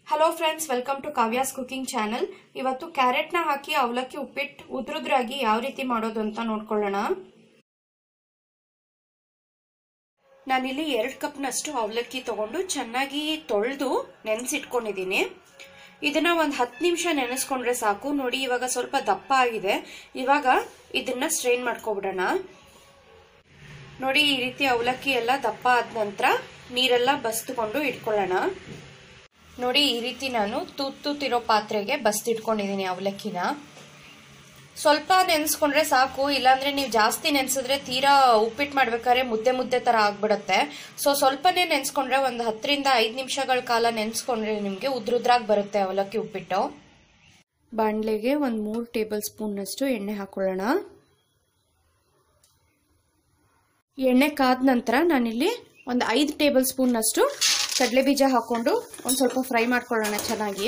hello friends welcome to Kavya's cooking channel ಇವತ್ತು ಕ್ಯಾರೆಟ್ನ ಹಾಕಿ ಅವಲಕ್ಕಿ ಉಪ್ಪಿಟ್ಟು ಉದ್ರುದ್ರಾಗಿ ಯಾವ ರೀತಿ ಮಾಡೋದು ಅಂತ ನೋಡ್ಕೊಳ್ಳೋಣ ನಾನಿಲ್ಲಿ ಎರಡು ಕಪ್ನಷ್ಟು ಅವಲಕ್ಕಿ ತಗೊಂಡು ಚೆನ್ನಾಗಿ ತೊಳೆದು ನೆನೆಸಿಟ್ಕೊಂಡಿದ್ದೀನಿ ಇದನ್ನ ಒಂದು ಹತ್ತು ನಿಮಿಷ ನೆನೆಸ್ಕೊಂಡ್ರೆ ಸಾಕು ನೋಡಿ ಇವಾಗ ಸ್ವಲ್ಪ ದಪ್ಪ ಆಗಿದೆ ಇವಾಗ ಇದನ್ನ ಸ್ಟ್ರೈನ್ ಮಾಡ್ಕೊಬಿಡೋಣ ನೋಡಿ ಈ ರೀತಿ ಅವಲಕ್ಕಿ ಎಲ್ಲ ದಪ್ಪ ಆದ ನಂತರ ನೀರೆಲ್ಲ ಬಸ್ದುಕೊಂಡು ಇಟ್ಕೊಳ್ಳೋಣ ನೋಡಿ ಈ ರೀತಿ ನಾನು ತೂತ್ ತೂತಿರೋ ಪಾತ್ರೆಗೆ ಬಸ್ತಿಟ್ಕೊಂಡಿದ್ದೀನಿ ಅವಲಕ್ಕಿನ ಸ್ವಲ್ಪ ನೆನೆಸ್ಕೊಂಡ್ರೆ ಸಾಕು ಇಲ್ಲಾಂದ್ರೆ ನೀವು ಜಾಸ್ತಿ ನೆನೆಸಿದ್ರೆ ತೀರಾ ಉಪ್ಪಿಟ್ಟು ಮಾಡ್ಬೇಕಾದ್ರೆ ಮುದ್ದೆ ಮುದ್ದೆ ತರ ಆಗ್ಬಿಡುತ್ತೆ ಸೊ ಸ್ವಲ್ಪನೇ ನೆನೆಸ್ಕೊಂಡ್ರೆ ಒಂದು ಹತ್ತರಿಂದ ಐದು ನಿಮಿಷಗಳ ಕಾಲ ನೆನೆಸ್ಕೊಂಡ್ರೆ ನಿಮಗೆ ಉದ್ರುದ್ರಾಗಿ ಬರುತ್ತೆ ಅವಲಕ್ಕಿ ಉಪ್ಪಿಟ್ಟು ಬಾಣಲೆಗೆ ಒಂದು ಮೂರು ಟೇಬಲ್ ಸ್ಪೂನ್ನಷ್ಟು ಎಣ್ಣೆ ಹಾಕೊಳ್ಳೋಣ ಎಣ್ಣೆ ಕಾದ ನಂತರ ನಾನಿಲ್ಲಿ ಒಂದು ಐದು ಟೇಬಲ್ ಸ್ಪೂನ್ನಷ್ಟು ಕಡಲೆ ಬೀಜ ಹಾಕೊಂಡು ಒಂದು ಸ್ವಲ್ಪ ಫ್ರೈ ಮಾಡ್ಕೊಳ್ಳೋಣ ಚೆನ್ನಾಗಿ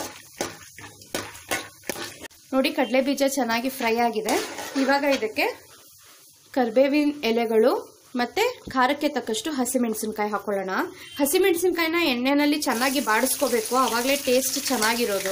ನೋಡಿ ಕಡಲೆ ಬೀಜ ಚೆನ್ನಾಗಿ ಫ್ರೈ ಆಗಿದೆ ಇವಾಗ ಇದಕ್ಕೆ ಕರ್ಬೇವಿನ ಎಲೆಗಳು ಮತ್ತೆ ಖಾರಕ್ಕೆ ತಕ್ಕಷ್ಟು ಹಸಿಮೆಣಸಿನ್ಕಾಯಿ ಹಾಕೊಳ್ಳೋಣ ಹಸಿಮೆಣಸಿನ್ಕಾಯಿನ ಎಣ್ಣೆನಲ್ಲಿ ಚೆನ್ನಾಗಿ ಬಾಡಿಸ್ಕೋಬೇಕು ಆವಾಗಲೇ ಟೇಸ್ಟ್ ಚೆನ್ನಾಗಿರೋದು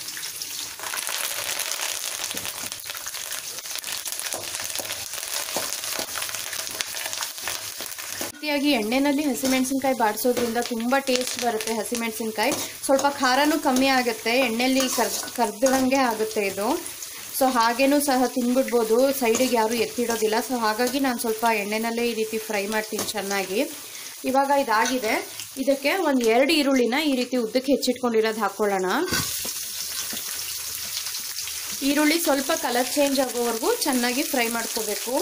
ರೀತಿಯಾಗಿ ಎಣ್ಣೆನಲ್ಲಿ ಹಸಿಮೆಣಸಿನ್ಕಾಯಿ ಬಾಡಿಸೋದ್ರಿಂದ ತುಂಬ ಟೇಸ್ಟ್ ಬರುತ್ತೆ ಹಸಿಮೆಣಸಿನ್ಕಾಯಿ ಸ್ವಲ್ಪ ಖಾರನೂ ಕಮ್ಮಿ ಆಗುತ್ತೆ ಎಣ್ಣೆಯಲ್ಲಿ ಕರ್ ಕರ್ದಂಗೆ ಆಗುತ್ತೆ ಇದು ಸೊ ಹಾಗೇನೂ ಸಹ ತಿನ್ಬಿಡ್ಬೋದು ಸೈಡಿಗೆ ಯಾರು ಎತ್ತಿಡೋದಿಲ್ಲ ಸೊ ಹಾಗಾಗಿ ನಾನು ಸ್ವಲ್ಪ ಎಣ್ಣೆನಲ್ಲೇ ಈ ರೀತಿ ಫ್ರೈ ಮಾಡ್ತೀನಿ ಚೆನ್ನಾಗಿ ಇವಾಗ ಇದಾಗಿದೆ ಇದಕ್ಕೆ ಒಂದು ಎರಡು ಈರುಳ್ಳಿನ ಈ ರೀತಿ ಉದ್ದಕ್ಕೆ ಹೆಚ್ಚಿಟ್ಕೊಂಡಿರೋದು ಹಾಕ್ಕೊಳ್ಳೋಣ ಈರುಳ್ಳಿ ಸ್ವಲ್ಪ ಕಲರ್ ಚೇಂಜ್ ಆಗೋವರೆಗೂ ಚೆನ್ನಾಗಿ ಫ್ರೈ ಮಾಡ್ಕೋಬೇಕು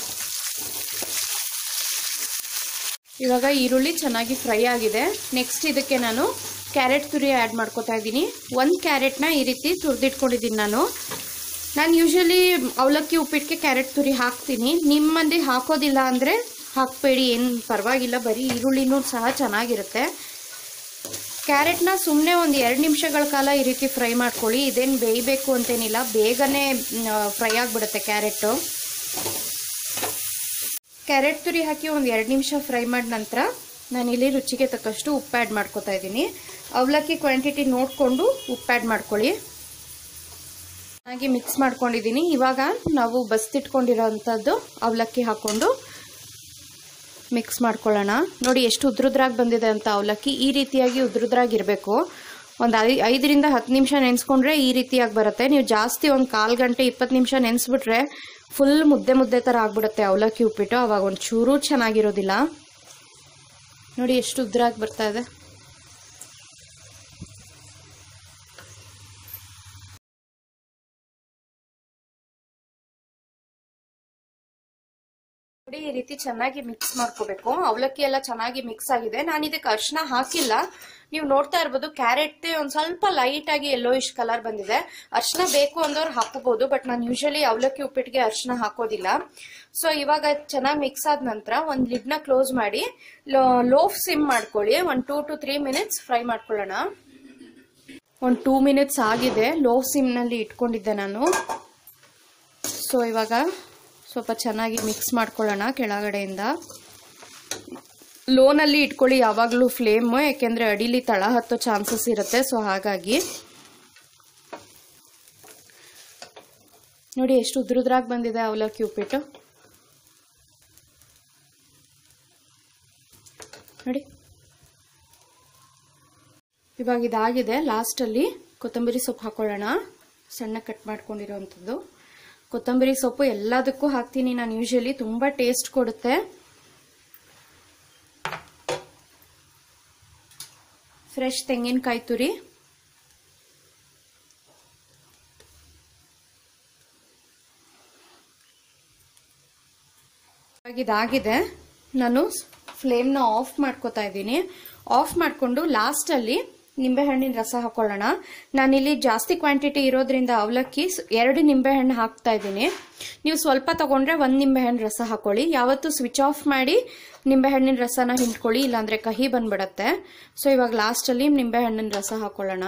ಇವಾಗ ಈರುಳ್ಳಿ ಚೆನ್ನಾಗಿ ಫ್ರೈ ಆಗಿದೆ ನೆಕ್ಸ್ಟ್ ಇದಕ್ಕೆ ನಾನು ಕ್ಯಾರೆಟ್ ತುರಿ ಆ್ಯಡ್ ಮಾಡ್ಕೋತಾ ಇದ್ದೀನಿ ಒಂದು ಕ್ಯಾರೆಟ್ನ ಈ ರೀತಿ ತುರಿದಿಟ್ಕೊಂಡಿದ್ದೀನಿ ನಾನು ನಾನು ಯೂಶಲಿ ಅವಲಕ್ಕಿ ಉಪ್ಪಿಟ್ಟಿಗೆ ಕ್ಯಾರೆಟ್ ತುರಿ ಹಾಕ್ತೀನಿ ನಿಮ್ಮ ಮಂದಿ ಹಾಕೋದಿಲ್ಲ ಅಂದರೆ ಹಾಕಬೇಡಿ ಏನು ಪರವಾಗಿಲ್ಲ ಬರೀ ಈರುಳ್ಳಿನೂ ಸಹ ಚೆನ್ನಾಗಿರುತ್ತೆ ಕ್ಯಾರೆಟ್ನ ಸುಮ್ಮನೆ ಒಂದು ಎರಡು ನಿಮಿಷಗಳ ಕಾಲ ಈ ರೀತಿ ಫ್ರೈ ಮಾಡ್ಕೊಳ್ಳಿ ಇದೇನು ಬೇಯಬೇಕು ಅಂತೇನಿಲ್ಲ ಬೇಗನೆ ಫ್ರೈ ಆಗಿಬಿಡುತ್ತೆ ಕ್ಯಾರೆಟು ಕ್ಯಾರೆಟ್ ತುರಿ ಹಾಕಿ ಒಂದು ಎರಡು ನಿಮಿಷ ಫ್ರೈ ಮಾಡಿದ ನಂತರ ನಾನಿಲ್ಲಿ ರುಚಿಗೆ ತಕ್ಕಷ್ಟು ಉಪ್ಪು ಆ್ಯಡ್ ಮಾಡ್ಕೊತಾ ಇದ್ದೀನಿ ಅವಲಕ್ಕಿ ಕ್ವಾಂಟಿಟಿ ನೋಡಿಕೊಂಡು ಉಪ್ಪು ಆ್ಯಡ್ ಮಾಡ್ಕೊಳ್ಳಿ ಚೆನ್ನಾಗಿ ಮಿಕ್ಸ್ ಮಾಡ್ಕೊಂಡಿದ್ದೀನಿ ಇವಾಗ ನಾವು ಬಸ್ತಿಟ್ಕೊಂಡಿರೋವಂಥದ್ದು ಅವಲಕ್ಕಿ ಹಾಕ್ಕೊಂಡು ಮಿಕ್ಸ್ ಮಾಡ್ಕೊಳ್ಳೋಣ ನೋಡಿ ಎಷ್ಟು ಉದ್ರುದ್ರಾಗಿ ಬಂದಿದೆ ಅಂತ ಅವಲಕ್ಕಿ ಈ ರೀತಿಯಾಗಿ ಉದ್ರುದ್ರಾಗಿರಬೇಕು ಒಂದು ಐ ಐದರಿಂದ ಹತ್ತು ನಿಮಿಷ ನೆನೆಸ್ಕೊಂಡ್ರೆ ಈ ರೀತಿಯಾಗಿ ಬರುತ್ತೆ ನೀವು ಜಾಸ್ತಿ ಒಂದು ಕಾಲು ಗಂಟೆ ಇಪ್ಪತ್ತು ನಿಮಿಷ ನೆನೆಸ್ಬಿಟ್ರೆ ಫುಲ್ ಮುದ್ದೆ ಮುದ್ದೆ ಥರ ಆಗ್ಬಿಡುತ್ತೆ ಅವಲಕ್ಕಿ ಉಪ್ಪಿಟ್ಟು ಅವಾಗ ಒಂದು ಚೂರು ಚೆನ್ನಾಗಿರೋದಿಲ್ಲ ನೋಡಿ ಎಷ್ಟು ಉದ್ರಾಗಿ ಬರ್ತಾ ಇದೆ ನೋಡಿ ಈ ರೀತಿ ಚೆನ್ನಾಗಿ ಮಿಕ್ಸ್ ಮಾಡ್ಕೋಬೇಕು ಅವಲಕ್ಕಿ ಎಲ್ಲ ಚೆನ್ನಾಗಿ ಮಿಕ್ಸ್ ಆಗಿದೆ ನಾನು ಇದಕ್ಕೆ ಅರ್ಶಿನ ಹಾಕಿಲ್ಲ ನೀವು ನೋಡ್ತಾ ಇರ್ಬೋದು ಕ್ಯಾರೆಟ್ ಒಂದ್ ಸ್ವಲ್ಪ ಲೈಟ್ ಆಗಿ ಎಲ್ಲೋ ಇಶ್ ಕಲರ್ ಬಂದಿದೆ ಅರ್ಶಿನ ಬೇಕು ಅಂದವ್ರು ಹಾಕೋಬಹುದು ಬಟ್ ನಾನು ಯೂಶಲಿ ಅವಲಕ್ಕಿ ಉಪ್ಪಿಟ್ಟಿಗೆ ಅರ್ಶಿನ ಹಾಕೋದಿಲ್ಲ ಸೊ ಇವಾಗ ಚೆನ್ನಾಗಿ ಮಿಕ್ಸ್ ಆದ ನಂತರ ಒಂದ್ ಲಿಡ್ನ ಕ್ಲೋಸ್ ಮಾಡಿ ಲೋ ಸಿಮ್ ಮಾಡ್ಕೊಳ್ಳಿ ಒಂದ್ two to three minutes fry ಮಾಡ್ಕೊಳ್ಳೋಣ ಒಂದು ಟೂ ಮಿನಿಟ್ಸ್ ಆಗಿದೆ ಲೋ ಸಿಮ್ನಲ್ಲಿ ಇಟ್ಕೊಂಡಿದ್ದೆ ನಾನು ಸೊ ಇವಾಗ ಸ್ವಲ್ಪ ಚೆನ್ನಾಗಿ ಮಿಕ್ಸ್ ಮಾಡ್ಕೊಳ್ಳೋಣ ಕೆಳಗಡೆಯಿಂದ ಲೋನಲ್ಲಿ ಇಟ್ಕೊಳ್ಳಿ ಯಾವಾಗಲೂ ಫ್ಲೇಮು ಯಾಕೆಂದರೆ ಅಡಿಲಿ ತಳ ಹತ್ತೋ ಚಾನ್ಸಸ್ ಇರುತ್ತೆ ಸೊ ಹಾಗಾಗಿ ನೋಡಿ ಎಷ್ಟು ಉದ್ರುದ್ರಾಗಿ ಬಂದಿದೆ ಅವಲಕ್ಕಿ ಉಪ್ಪಿಟ್ಟು ನೋಡಿ ಇವಾಗ ಇದಾಗಿದೆ ಲಾಸ್ಟಲ್ಲಿ ಕೊತ್ತಂಬರಿ ಸೊಪ್ಪು ಹಾಕೊಳ್ಳೋಣ ಸಣ್ಣ ಕಟ್ ಮಾಡ್ಕೊಂಡಿರೋವಂಥದ್ದು ಕೊತ್ತಂಬರಿ ಸೊಪ್ಪು ಎಲ್ಲದಕ್ಕೂ ಹಾಕ್ತೀನಿ ನಾನು ಯೂಶಲಿ ತುಂಬ ಟೇಸ್ಟ್ ಕೊಡುತ್ತೆ ಫ್ರೆಶ್ ತೆಂಗಿನಕಾಯಿ ತುರಿ ಇದಾಗಿದೆ ನಾನು ಫ್ಲೇಮ್ನ ಆಫ್ ಮಾಡ್ಕೋತಾ ಇದ್ದೀನಿ ಆಫ್ ಮಾಡಿಕೊಂಡು ಲಾಸ್ಟಲ್ಲಿ ನಿಂಬೆಹಣ್ಣಿನ ರಸ ಹಾಕೊಳ್ಳೋಣ ನಾನಿಲ್ಲಿ ಜಾಸ್ತಿ ಕ್ವಾಂಟಿಟಿ ಇರೋದ್ರಿಂದ ಅವಲಕ್ಕಿ ಎರಡು ನಿಂಬೆಹಣ್ಣು ಹಾಕ್ತಾ ಇದ್ದೀನಿ ನೀವು ಸ್ವಲ್ಪ ತಗೊಂಡ್ರೆ ಒಂದು ನಿಂಬೆಹಣ್ಣು ರಸ ಹಾಕೊಳ್ಳಿ ಯಾವತ್ತು ಸ್ವಿಚ್ ಆಫ್ ಮಾಡಿ ನಿಂಬೆಹಣ್ಣಿನ ರಸನ ಹಿಂಡ್ಕೊಳ್ಳಿ ಇಲ್ಲಾಂದ್ರೆ ಕಹಿ ಬಂದ್ಬಿಡತ್ತೆ ಸೊ ಇವಾಗ ಲಾಸ್ಟಲ್ಲಿ ನಿಂಬೆಹಣ್ಣಿನ ರಸ ಹಾಕೊಳ್ಳೋಣ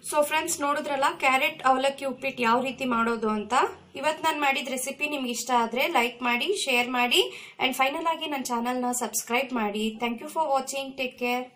ಸೊ ಫ್ರೆಂಡ್ಸ್ ನೋಡಿದ್ರಲ್ಲ ಕ್ಯಾರೆಟ್ ಅವಲಕ್ಕಿ ಉಪ್ಪಿಟ್ಟು ಯಾವ ರೀತಿ ಮಾಡೋದು ಅಂತ ಇವತ್ತು ನಾನು ಮಾಡಿದ ರೆಸಿಪಿ ನಿಮ್ಗೆ ಇಷ್ಟ ಆದರೆ ಲೈಕ್ ಮಾಡಿ ಶೇರ್ ಮಾಡಿ ಆ್ಯಂಡ್ ಫೈನಲ್ ಆಗಿ ನನ್ನ ಚಾನಲ್ನ ಸಬ್ಸ್ಕ್ರೈಬ್ ಮಾಡಿ thank you for watching take care